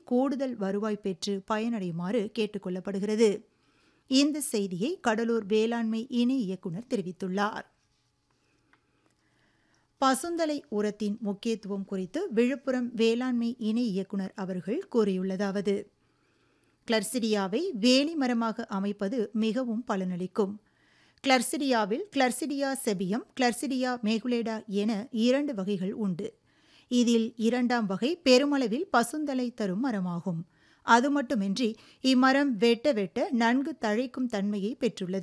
கூடுதல் வருவாய் பெற்று பயனடையுமாறு கேட்டுக் கொள்ளப்படுகிறது இந்த செய்தியை கடலூர் வேளாண்மை இணை இயக்குநர் தெரிவித்துள்ளார் பசுந்தலை உரத்தின் முக்கியத்துவம் குறித்து விழுப்புரம் வேளாண்மை இணை இயக்குநர் அவர்கள் கூறியுள்ளதாவது கிளர்சிடியாவை வேலி மரமாக அமைப்பது மிகவும் பலனளிக்கும் கிளர்சிடியாவில் கிளர்சிடியா செபியம் கிளர்சிடியா மேகுலேடா என இரண்டு வகைகள் உண்டு இதில் இரண்டாம் வகை பெருமளவில் பசுந்தலை தரும் மரமாகும் அது மட்டுமின்றி இம்மரம் வெட்ட வெட்ட நன்கு தழைக்கும் தன்மையை பெற்றுள்ளது